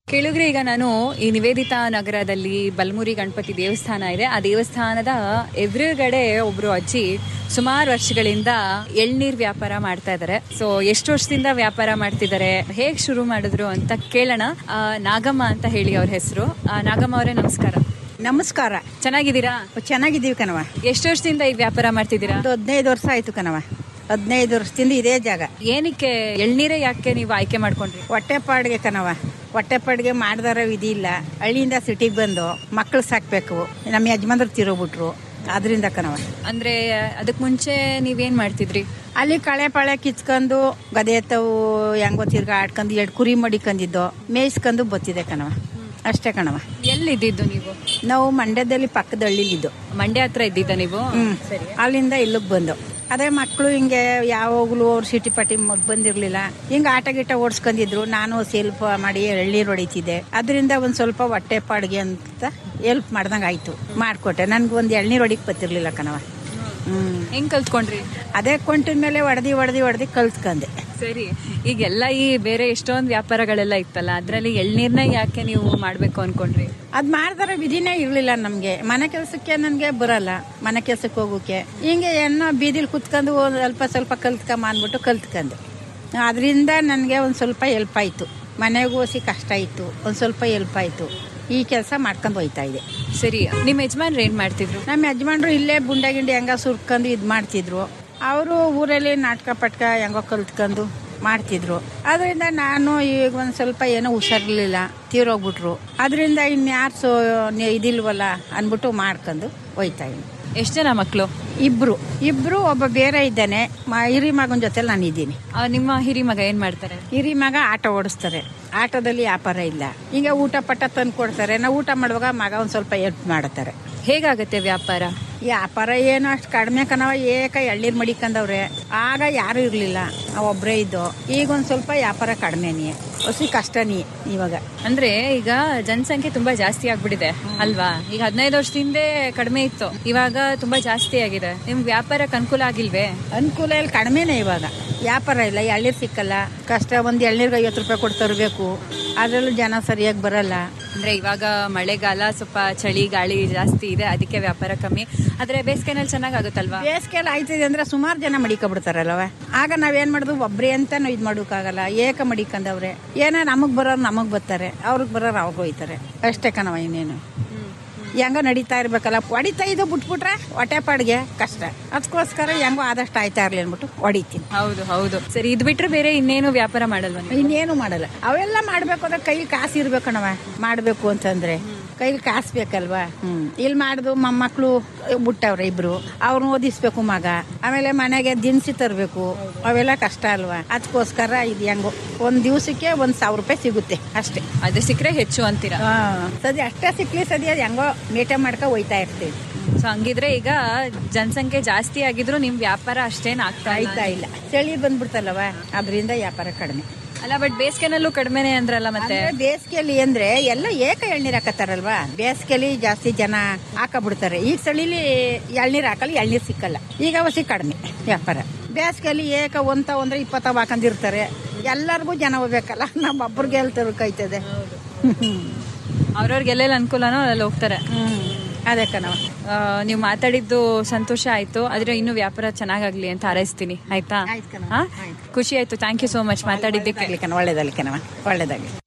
ಕೇಳಿದ್ರೆ ಈಗ ನಾನು ಈ ನಿವೇದಿತಾ ನಗರದಲ್ಲಿ ಬಲ್ಮುರಿ ಗಣಪತಿ ದೇವಸ್ಥಾನ ಇದೆ ಆ ದೇವಸ್ಥಾನದ ಎದುರುಗಡೆ ಒಬ್ರು ಅಜ್ಜಿ ಸುಮಾರು ವರ್ಷಗಳಿಂದ ಎಳ್ನೀರ್ ವ್ಯಾಪಾರ ಮಾಡ್ತಾ ಇದ್ದಾರೆ ಸೊ ಎಷ್ಟು ವರ್ಷದಿಂದ ವ್ಯಾಪಾರ ಮಾಡ್ತಿದ್ದಾರೆ ಹೇಗ್ ಶುರು ಮಾಡಿದ್ರು ಅಂತ ಕೇಳೋಣ ಆ, ನಾಗಮ್ಮ ಅಂತ ಹೇಳಿ ಅವ್ರ ಹೆಸರು ನಾಗಮ್ಮ ಅವರೇ ನಮಸ್ಕಾರ ನಮಸ್ಕಾರ ಚೆನ್ನಾಗಿದ್ದೀರಾ ಚೆನ್ನಾಗಿದ್ದೀವಿ ಕಣವ ಎಷ್ಟು ವರ್ಷದಿಂದ ಈ ವ್ಯಾಪಾರ ಮಾಡ್ತಿದ್ದೀರಾ ಒಂದು ಹದಿನೈದು ವರ್ಷ ಆಯ್ತು ಕಣವ ಹದಿನೈದು ವರ್ಷದಿಂದ ಇದೇ ಜಾಗ ಏನಕ್ಕೆ ಎಳ್ನೀರೇ ಯಾಕೆ ನೀವು ಆಯ್ಕೆ ಮಾಡ್ಕೊಂಡ್ರಿ ಹೊಟ್ಟೆಪಾಡಿಗೆ ಕಣವ ಹೊಟ್ಟೆಪಾಡಿಗೆ ಮಾಡ್ದಾರ ವಿಧಿ ಇಲ್ಲ ಹಳ್ಳಿಯಿಂದ ಸಿಟಿಗೆ ಬಂದು ಮಕ್ಕಳು ಸಾಕ್ಬೇಕು ನಮ್ಮ ಯಜಮಾನ್ರು ತಿರೋಗ್ಬಿಟ್ರು ಅದರಿಂದ ಕಣವ ಅಂದ್ರೆ ಅದಕ್ ಮುಂಚೆ ನೀವೇನ್ ಮಾಡ್ತಿದ್ರಿ ಅಲ್ಲಿ ಕಳೆ ಪಳೆ ಕಿಚ್ಕೊಂಡು ಗದೆ ಎತ್ತವು ಹೆಂಗೋ ತಿರ್ಗಾ ಆಡ್ಕೊಂಡು ಎರಡು ಕುರಿ ಮಡಿಕೊಂಡಿದ್ದು ಮೇಯಿಸ್ಕೊಂಡು ಬತ್ತಿದೆ ಕಣವ ಅಷ್ಟೇ ಕಣವ ಎಲ್ಲಿದ್ದಿದ್ದು ನೀವು ನಾವು ಮಂಡ್ಯದಲ್ಲಿ ಪಕ್ಕದ ಹಳ್ಳಿಲಿದ್ದು ಮಂಡ್ಯ ಹತ್ರ ಇದ್ದಿದ್ದ ನೀವು ಹ್ಮ್ ಅಲ್ಲಿಂದ ಇಲ್ಲಿಗೆ ಬಂದು ಅದೇ ಮಕ್ಕಳು ಹಿಂಗೆ ಯಾವಾಗಲೂ ಅವ್ರು ಸಿಟಿ ಪಟಿ ಮ- ಬಂದಿರ್ಲಿಲ್ಲ ಹಿಂಗೆ ಆಟ ಗೀಟ ಓಡಿಸ್ಕೊಂಡಿದ್ರು ನಾನು ಸೆಲ್ಫ್ ಮಾಡಿ ಎಳ್ನೀರು ಹೊಡಿತಿದ್ದೆ ಅದರಿಂದ ಒಂದು ಸ್ವಲ್ಪ ಹೊಟ್ಟೆ ಪಾಡಿಗೆ ಅಂತ ಹೆಲ್ಪ್ ಮಾಡ್ದಂಗೆ ಆಯ್ತು ಮಾಡಿಕೊಟ್ಟೆ ನನ್ಗೆ ಒಂದು ಎಳ್ನೀರು ಹೊಡಿಕ್ ಬತ್ತಿರ್ಲಿಲ್ಲ ಕಣವ ಹ್ಮ್ ಹೆಂಗ್ ಕಲ್ತ್ಕೊಂಡ್ರಿ ಅದೇ ಕೊಂಟಿನ ಮೇಲೆ ಹೊಡೆದಿ ಹೊಡೆದಿ ಹೊಡೆದಿ ಕಲ್ತ್ಕೊಂಡೆ ಸರಿ ಈಗೆಲ್ಲ ಈ ಬೇರೆ ಎಷ್ಟೊಂದ್ ವ್ಯಾಪಾರಗಳೆಲ್ಲ ಇತ್ತಲ್ಲ ಅದ್ರಲ್ಲಿ ಎಳ್ನೀರ್ನ ಯಾಕೆ ನೀವು ಮಾಡ್ಬೇಕು ಅನ್ಕೊಂಡ್ರಿ ಅದ್ ಮಾಡ್ದಾರ ವಿಧಿನೇ ಇರ್ಲಿಲ್ಲ ನಮ್ಗೆ ಮನೆ ಕೆಲ್ಸಕ್ಕೆ ನನ್ಗೆ ಬರಲ್ಲ ಮನೆ ಕೆಲ್ಸಕ್ಕೆ ಹೋಗೋಕೆ ಹಿಂಗೆ ಏನೋ ಬೀದಿಲಿ ಕುತ್ಕೊಂಡು ಒಂದ್ ಸ್ವಲ್ಪ ಸ್ವಲ್ಪ ಕಲ್ತ್ಕೊಂಬ ಅಂದ್ಬಿಟ್ಟು ಕಲ್ತ್ಕೊಂಡೆ ಅದರಿಂದ ನನಗೆ ಒಂದು ಸ್ವಲ್ಪ ಹೆಲ್ಪ್ ಆಯಿತು ಮನೆಗೂ ಹೋಸಿ ಕಷ್ಟ ಇತ್ತು ಒಂದು ಸ್ವಲ್ಪ ಹೆಲ್ಪ್ ಆಯಿತು ಈ ಕೆಲಸ ಮಾಡ್ಕೊಂಡು ಹೋಯ್ತಾ ಇದೆ ಸರಿ ನಿಮ್ ಯಜಮಾನ್ರು ಏನ್ ಮಾಡ್ತಿದ್ರು ನಮ್ಮ ಯಜಮಾನ್ರು ಇಲ್ಲೇ ಬುಂಡೆ ಗಿಂಡಿ ಹೆಂಗ ಸುರ್ಕೊಂಡು ಇದು ಮಾಡ್ತಿದ್ರು ಅವರು ಊರಲ್ಲಿ ನಾಟಕ ಪಟ್ಕ ಹೆಂಗೋ ಕಲ್ತ್ಕೊಂಡು ಮಾಡ್ತಿದ್ರು ಅದರಿಂದ ನಾನು ಈಗ ಒಂದು ಸ್ವಲ್ಪ ಏನೋ ಹುಷಾರಿರ್ಲಿಲ್ಲ ತೀರೋಗ್ಬಿಟ್ರು ಅದರಿಂದ ಇನ್ಯಾರು ಸೊ ಇದಿಲ್ವಲ್ಲ ಅಂದ್ಬಿಟ್ಟು ಮಾಡ್ಕೊಂಡು ಹೋಯ್ತಾ ಇದ್ದೀನಿ ಎಷ್ಟ್ ಜನ ಮಕ್ಳು ಇಬ್ರು ಇಬ್ರು ಒಬ್ಬ ಬೇರೆ ಇದ್ದಾನೆ ಮ ಹಿರಿ ಮಗನ ಜೊತೆ ನಾನು ಇದ್ದೀನಿ ಆ, ನಿಮ್ಮ ಹಿರಿ ಮಗ ಏನ್ ಮಾಡ್ತಾರೆ ಹಿರಿ ಮಗ ಆಟೋ ಓಡಿಸ್ತಾರೆ ಆಟೋದಲ್ಲಿ ವ್ಯಾಪಾರ ಇಲ್ಲ ಹಿಂಗೆ ಊಟ ಪಟ್ಟ ತಂದು ಕೊಡ್ತಾರೆ ನಾವು ಊಟ ಮಾಡುವಾಗ ಮಗ ಒಂದು ಸ್ವಲ್ಪ ಹೆಲ್ಪ್ ಮಾಡುತ್ತಾರೆ ಹೇಗಾಗತ್ತೆ ವ್ಯಾಪಾರ ವ್ಯಾಪಾರ ಏನು ಅಷ್ಟು ಕಡಿಮೆ ಕಣವ ಏಕ ಎಳ್ನೀರು ಮಡಿಕೊಂಡವ್ರೆ ಆಗ ಯಾರು ಇರಲಿಲ್ಲ ಒಬ್ಬರೇ ಇದ್ದು ಈಗ ಒಂದು ಸ್ವಲ್ಪ ವ್ಯಾಪಾರ ಕಡಿಮೆನೇ ಹೊಸಿ ಕಷ್ಟನೇ ಇವಾಗ ಅಂದ್ರೆ ಈಗ ಜನಸಂಖ್ಯೆ ತುಂಬಾ ಜಾಸ್ತಿ ಆಗ್ಬಿಟ್ಟಿದೆ ಅಲ್ವಾ ಈಗ ಹದಿನೈದು ವರ್ಷದಿಂದ ಕಡಿಮೆ ಇತ್ತು ಇವಾಗ ತುಂಬಾ ಜಾಸ್ತಿ ಆಗಿದೆ ನಿಮ್ ವ್ಯಾಪಾರಕ್ಕೆ ಅನುಕೂಲ ಆಗಿಲ್ವೇ ಅನುಕೂಲ ಇಲ್ಲಿ ಕಡಿಮೆನೇ ಇವಾಗ ವ್ಯಾಪಾರ ಇಲ್ಲ ಎಳ್ನೀರು ಸಿಕ್ಕಲ್ಲ ಕಷ್ಟ ಒಂದು ಎಳ್ನೀರ್ಗೆ ಐವತ್ತು ರೂಪಾಯಿ ಕೊಟ್ಟು ತರಬೇಕು ಅದರಲ್ಲೂ ಜನ ಸರಿಯಾಗಿ ಬರಲ್ಲ ಅಂದ್ರೆ ಇವಾಗ ಮಳೆಗಾಲ ಸ್ವಲ್ಪ ಚಳಿ ಗಾಳಿ ಜಾಸ್ತಿ ಇದೆ ಅದಕ್ಕೆ ವ್ಯಾಪಾರ ಕಮ್ಮಿ ಆದ್ರೆ ಬೇಸಿಗೆನಲ್ಲಿ ಚೆನ್ನಾಗಾಗುತ್ತಲ್ವಾ ಬೇಸಿಗೆಲ್ಲ ಆಯ್ತದೆ ಅಂದ್ರೆ ಸುಮಾರು ಜನ ಮಡಿಕೊಬಿಡ್ತಾರಲ್ಲವ ಆಗ ನಾವೇನ್ ಮಾಡುದು ಒಬ್ರೇ ಅಂತ ನಾವು ಇದು ಮಾಡೋಕ್ಕಾಗಲ್ಲ ಏಕ ಮಡಿಕೊಂಡವ್ರೆ ಏನೋ ನಮಗ್ ಬರೋರು ನಮಗ್ ಬರ್ತಾರೆ ಅವ್ರಿಗೆ ಬರೋರು ಅವ್ರಿಗೆ ಹೋಯ್ತಾರೆ ಅಷ್ಟೇ ಕಣವ ಇನ್ನೇನು ಹೆಂಗೋ ನಡೀತಾ ಇರ್ಬೇಕಲ್ಲ ಹೊಡಿತಾ ಇದು ಬಿಟ್ಬಿಟ್ರೆ ಹೊಟ್ಟೆ ಪಾಡಿಗೆ ಕಷ್ಟ ಅದಕ್ಕೋಸ್ಕರ ಹೆಂಗೋ ಆದಷ್ಟು ಆಯ್ತಾ ಇರ್ಲಿ ಅಂದ್ಬಿಟ್ಟು ಹೊಡಿತೀನಿ ಹೌದು ಹೌದು ಸರಿ ಇದ್ ಬಿಟ್ರೆ ಬೇರೆ ಇನ್ನೇನು ವ್ಯಾಪಾರ ಮಾಡಲ್ವಾ ನೀವು? ಇನ್ನೇನು ಮಾಡಲ್ಲ ಅವೆಲ್ಲ ಮಾಡ್ಬೇಕು ಅಂದ್ರೆ ಕೈ ಕಾಸು ಇರ್ಬೇಕಣವ ಮಾಡ್ಬೇಕು ಅಂತಂದ್ರೆ ಕೈಲಿ ಕಾಸು ಬೇಕಲ್ವಾ ಹ್ಮ್ ಇಲ್ಲಿ ಮಾಡುದು ಮೊಮ್ಮಕ್ಳು ಬಿಟ್ಟವ್ರೆ ಇಬ್ರು ಅವ್ರನ್ನ ಓದಿಸ್ಬೇಕು ಮಗ ಆಮೇಲೆ ಮನೆಗೆ ದಿನಸಿ ತರಬೇಕು ಅವೆಲ್ಲ ಕಷ್ಟ ಅಲ್ವಾ ಅದಕ್ಕೋಸ್ಕರ ಇದು ಹೆಂಗೋ ಒಂದ್ ದಿವಸಕ್ಕೆ ಒಂದ್ ಸಾವಿರ ರೂಪಾಯಿ ಸಿಗುತ್ತೆ ಅಷ್ಟೇ ಅದು ಸಿಕ್ಕರೆ ಹೆಚ್ಚು ಅಂತೀರಾ ಹಾ ಸದ್ಯ ಅಷ್ಟೇ ಸಿಕ್ಲಿ ಸದ್ಯ ಅದ್ ಹೆಂಗೋ ಮೇಟೆ ಮಾಡ್ಕೊ ಹೋಯ್ತಾ ಇರ್ತೀವಿ ಸೊ ಹಂಗಿದ್ರೆ ಈಗ ಜನಸಂಖ್ಯೆ ಜಾಸ್ತಿ ಆಗಿದ್ರು ನಿಮ್ ವ್ಯಾಪಾರ ಅಷ್ಟೇನ್ ಆಗ್ತಾ ಇಲ್ಲ ಆಯ್ತಾ ಇಲ್ಲ ಚಳಿ ಬಂದ್ಬಿಡ್ತಲ್ಲವ ಅದರಿಂದ ವ್ಯಾಪಾರ ಕಡಿಮೆ ಅಲ್ಲ ಬಟ್ ಬೇಸಿಗೆನಲ್ಲೂ ಕಡಿಮೆನೆ ಅಂದ್ರಲ್ಲ ಮತ್ತೆ ಅಂದ್ರೆ ಬೇಸಿಗೆಲಿ ಅಂದ್ರೆ ಎಲ್ಲ ಏಕ ಎಳ್ನೀರ್ ಹಾಕತ್ತಾರಲ್ವಾ ಬೇಸಿಗೆಲಿ ಜಾಸ್ತಿ ಜನ ಹಾಕಬಿಡ್ತಾರೆ ಈಗ ಚಳಿಲಿ ಎಳ್ನೀರ್ ಹಾಕಲ್ಲ ಎಳ್ನೀರ್ ಸಿಕ್ಕಲ್ಲ ಈಗ ಹೊಸಿ ಕಡಿಮೆ ವ್ಯಾಪಾರ ಬೇಸಿಗೆಲಿ ಏಕ ಒಂತ ಒಂದ್ರೆ ಇಪ್ಪತ್ತವ ಹಾಕೊಂಡಿರ್ತಾರೆ ಎಲ್ಲರಿಗೂ ಜನ ಹೋಗ್ಬೇಕಲ್ಲ ನಮ್ಮ ಒಬ್ಬರಿಗೆ ಎಲ್ಲಿ ತರಕಾಯ್ತದೆ ಅವ್ರವ್ರಿಗೆ ಎಲ್ಲೆಲ್ಲ ಅನುಕೂಲನೋ ಅಲ್ಲಿ ಹೋಗ್ತಾರೆ ಹ್ಮ್ ಅದೇ ಕಣವ ಆ, ನೀವು ಮಾತಾಡಿದ್ದು ಸಂತೋಷ ಆಯ್ತು ಆದ್ರೆ ಇನ್ನು ವ್ಯಾಪಾರ ಚೆನ್ನಾಗಾಗ್ಲಿ ಅಂತ ಹಾರೈಸ್ತೀನಿ ಆಯ್ತಾ ಆಯ್ತು ಕಣವ್ವ, ಹಾ? ಆಯ್ತು. ಖುಷಿ ಆಯ್ತು ಥ್ಯಾಂಕ್ ಯು ಸೋ ಮಚ್ ಮಾತಾಡಿದ್ದಕ್ಕೆ ಒಳ್ಳೇದಾಗ್ಲಿ ಕಣವ ಒಳ್ಳೇದಾಗ್ಲಿ